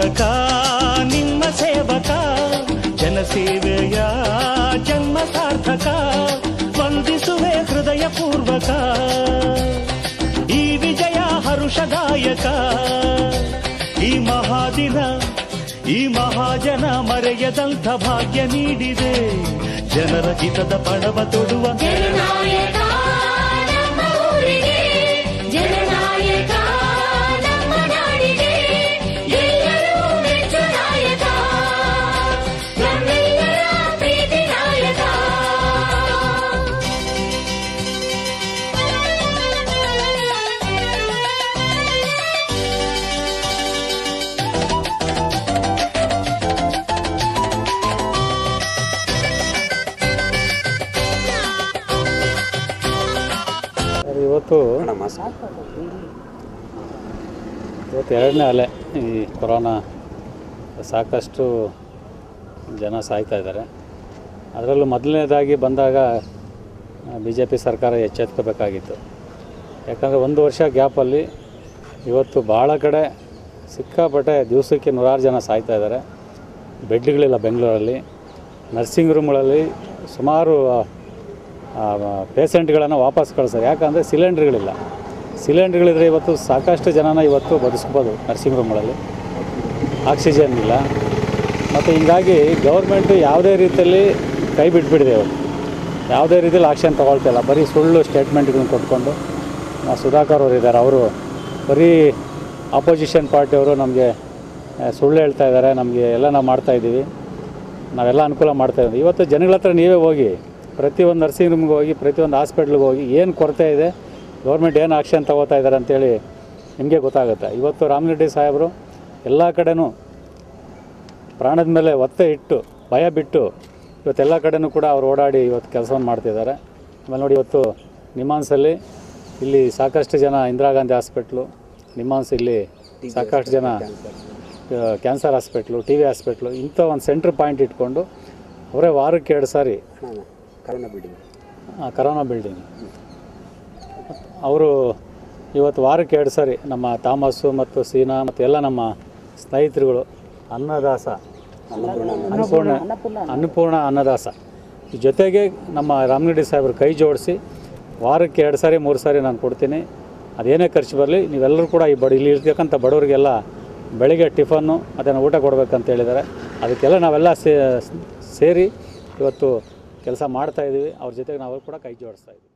ನಾಯಕ ನಿಮ್ಮ ಸೇವಕ ಜನಸೇವೆಯ ಜನ್ಮ ಸಾರ್ಥಕ ವಂದಿಸುವೆ ಹೃದಯ ಪೂರ್ವಕ ಈ ವಿಜಯ ಹರುಷದಾಯಕ ಈ ಮಹಾದಿನ ಈ ಮಹಾಜನ ಮರೆಯದಂಥ ಭಾಗ್ಯ ನೀಡಿದೆ ಜನರ ಹಿತದ ಪಣವ ತೊಡುವ ಜನನಾಯಕ ನಮ್ಮ ಊರಿಗೆ ಜನನಾಯಕ ನಮ್ಮ ನಾಡಿಗೆ ಎಲ್ಲರೂ ಮೆಚ್ಚು ನಾಯಕ ನಮ್ಮೆಲ್ಲರ ಪ್ರೀತಿ ನಾಯಕ ಸರ್, ಇವತ್ತು ಇವತ್ತು ಎರಡನೇ ಅಲೆ ಈ ಕೊರೋನಾ ಸಾಕಷ್ಟು ಜನ ಸಾಯ್ತಾ ಇದ್ದಾರೆ ಅದರಲ್ಲೂ ಮೊದಲನೇದಾಗಿ ಬಂದಾಗ ಬಿ ಜೆ ಪಿ ಸರ್ಕಾರ ಎಚ್ಚೆತ್ಕೋಬೇಕಾಗಿತ್ತು ಯಾಕಂದರೆ ಒಂದು ವರ್ಷ ಗ್ಯಾಪಲ್ಲಿ ಇವತ್ತು ಭಾಳ ಕಡೆ ಸಿಕ್ಕಾಪಟ್ಟೆ ದಿವಸಕ್ಕೆ ನೂರಾರು ಜನ ಸಾಯ್ತಾ ಇದ್ದಾರೆ ಬೆಡ್ಗಳಿಲ್ಲ ಬೆಂಗಳೂರಲ್ಲಿ ನರ್ಸಿಂಗ್ ರೂಮ್ಗಳಲ್ಲಿ ಸುಮಾರು ಪೇಷಂಟ್ಗಳನ್ನು ವಾಪಸ್ ಕಳಿಸ್ತಾರೆ ಯಾಕಂದರೆ ಸಿಲಿಂಡ್ರ್ಗಳಿಲ್ಲ ಸಿಲಿಂಡ್ರ್ಗಳಿದ್ರೆ ಇವತ್ತು ಸಾಕಷ್ಟು ಜನನ ಇವತ್ತು ಬದುಸ್ಬೋದು ನರ್ಸಿಂಗ್ ರೂಮ್ಗಳಲ್ಲಿ ಆಕ್ಸಿಜನ್ ಇಲ್ಲ ಮತ್ತು ಹೀಗಾಗಿ ಗೌರ್ಮೆಂಟು ಯಾವುದೇ ರೀತಿಯಲ್ಲಿ ಕೈ ಬಿಟ್ಬಿಟ್ಟಿದೆ ಇವತ್ತು ಯಾವುದೇ ರೀತಿಯಲ್ಲಿ ಆಕ್ಷನ್ ತೊಗೊಳ್ತಿಲ್ಲ ಬರೀ ಸುಳ್ಳು ಸ್ಟೇಟ್ಮೆಂಟ್ಗಳನ್ನ ಕೊಟ್ಕೊಂಡು ಆ ಸುಧಾಕರ್ ಅವರು ಇದ್ದಾರೆ ಅವರು ಬರೀ ಆಪೋಸಿಷನ್ ಪಾರ್ಟಿಯವರು ನಮಗೆ ಆ, ಸುಳ್ಳು ಹೇಳ್ತಾ ಇದ್ದಾರೆ ನಮಗೆ ಎಲ್ಲ ನಾವು ಮಾಡ್ತಾ ಇದ್ದೀವಿ ನಾವೆಲ್ಲ ಅನುಕೂಲ ಮಾಡ್ತಾ ಇದ್ದೀವಿ ಇವತ್ತು ಜನಗಳ ಹತ್ರ ನೀವೇ ಹೋಗಿ ಪ್ರತಿಯೊಂದು ನರ್ಸಿಂಗ್ ರೂಮ್ಗೆ ಹೋಗಿ ಪ್ರತಿಯೊಂದು ಹಾಸ್ಪಿಟ್ಲಿಗೆ ಹೋಗಿ ಏನು ಕೊರತೆ ಇದೆ ಗೌರ್ಮೆಂಟ್ ಏನು ಆಕ್ಷನ್ ತಗೋತಾ ಇದ್ದಾರೆ ಅಂತೇಳಿ ನಿಮಗೆ ಗೊತ್ತಾಗುತ್ತೆ ಇವತ್ತು ರಾಮರೆಡ್ಡಿ ಸಾಹೇಬರು ಎಲ್ಲ ಕಡೆನೂ ಪ್ರಾಣದ ಮೇಲೆ ಒತ್ತೆ ಇಟ್ಟು ಭಯ ಬಿಟ್ಟು ಇವತ್ತೆಲ್ಲ ಕಡೆನೂ ಕೂಡ ಅವ್ರು ಓಡಾಡಿ ಇವತ್ತು ಕೆಲಸವನ್ನು ಮಾಡ್ತಿದ್ದಾರೆ ಆಮೇಲೆ ನೋಡಿ ಇವತ್ತು ನಿಮಾನ್ಸಲ್ಲಿ ಇಲ್ಲಿ ಸಾಕಷ್ಟು ಜನ ಇಂದಿರಾ ಗಾಂಧಿ ಹಾಸ್ಪಿಟ್ಲು ನಿಮಾನ್ಸ್ ಇಲ್ಲಿ ಸಾಕಷ್ಟು ಜನ ಆ, cancer hospital T V hospital ಇಂಥ ಒಂದು ಸೆಂಟ್ರ್ ಪಾಯಿಂಟ್ ಇಟ್ಕೊಂಡು ಅವರೇ ವಾರಕ್ಕೆ ಎರಡು ಸಾರಿ ಕರೋನಾ ಬಿಲ್ಡಿಂಗ್ ಆ, ಕರೋನಾ ಬಿಲ್ಡಿಂಗ್ ಅವರು ಇವತ್ತು ವಾರಕ್ಕೆ ಎರಡು ಸಾರಿ ನಮ್ಮ ತಾಮಸ್ಸು ಮತ್ತು ಸೀನಾ ಮತ್ತು ಎಲ್ಲ ನಮ್ಮ ಸ್ನೇಹಿತರುಗಳು ಅನ್ನದಾಸ ಅನ್ನಪೂರ್ಣ ಅನ್ನಪೂರ್ಣ ಅನ್ನದಾಸ ಈ ಜೊತೆಗೆ ನಮ್ಮ ರಾಮನಗಡಿ ಸಾಹೇಬ್ರು ಕೈ ಜೋಡಿಸಿ ವಾರಕ್ಕೆ ಎರಡು ಸಾರಿ ಮೂರು ಸಾರಿ ನಾನು ಕೊಡ್ತೀನಿ ಅದೇನೇ ಖರ್ಚು ಬರಲಿ ನೀವೆಲ್ಲರೂ ಕೂಡ ಈ ಬಡ ಇಲ್ಲಿ ಇರ್ತಕ್ಕಂಥ ಬಡವರಿಗೆಲ್ಲ ಬೆಳಿಗ್ಗೆ ಟಿಫನ್ನು ಮತ್ತು ಊಟ ಕೊಡಬೇಕಂತ ಹೇಳಿದ್ದಾರೆ ಅದಕ್ಕೆಲ್ಲ ನಾವೆಲ್ಲ ಸೇ ಸೇರಿ ಇವತ್ತು ಕೆಲಸ ಮಾಡ್ತಾ ಇದ್ದೀವಿ ಅವ್ರ ಜೊತೆಗೆ ನಾವು ಕೂಡ ಕೈ ಜೋಡಿಸ್ತಾ ಇದ್ದೀವಿ